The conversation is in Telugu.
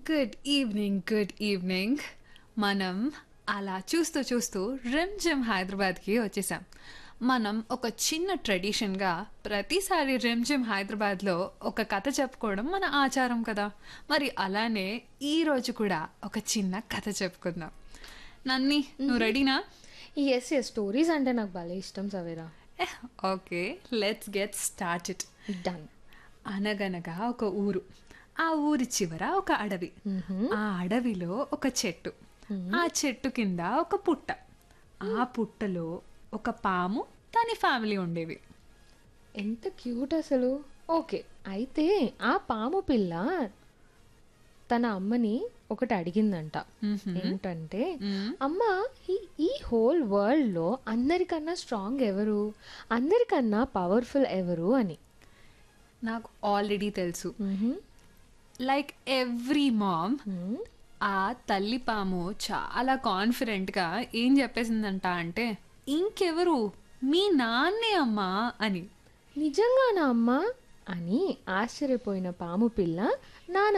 గుడ్ ఈవినింగ్ గుడ్ ఈవినింగ్ మనం అలా చూస్తూ చూస్తూ రిమ్ జిమ్ హైదరాబాద్కి వచ్చేసాం మనం ఒక చిన్న ట్రెడిషన్గా ప్రతిసారి రిమ్ జిమ్ హైదరాబాద్లో ఒక కథ చెప్పుకోవడం మన ఆచారం కదా మరి అలానే ఈ రోజు కూడా ఒక చిన్న కథ చెప్పుకుందాం నన్ని నువ్వు రెడీనా ఎస్ ఎస్ స్టోరీస్ అంటే నాకు భలే ఇష్టం Savera okay let's get started done అనగనగా ఒక ఊరు ఆ ఊరి చివర ఒక అడవి ఆ అడవిలో ఒక చెట్టు ఆ చెట్టు కింద ఒక పుట్ట ఆ పుట్టలో ఒక పాము దాని ఫ్యామిలీ ఉండేవి ఎంత క్యూట్ అసలు ఓకే అయితే ఆ పాము పిల్ల తన అమ్మని ఒకటి అడిగిందంట ఏంటంటే అమ్మ ఈ ఈ హోల్ వరల్డ్ లో అందరికన్నా స్ట్రాంగ్ ఎవరు అందరికన్నా పవర్ఫుల్ ఎవరు అని నాకు ఆల్రెడీ తెలుసు లైక్ ఎవ్రీ మామ్ ఆ తల్లి పాము చాలా కాన్ఫిడెంట్గా ఏం చెప్పేసిందంట అంటే ఇంకెవరు మీ నాన్నే అమ్మా అని నిజంగానా అమ్మా అని ఆశ్చర్యపోయిన పాము పిల్ల నాన్న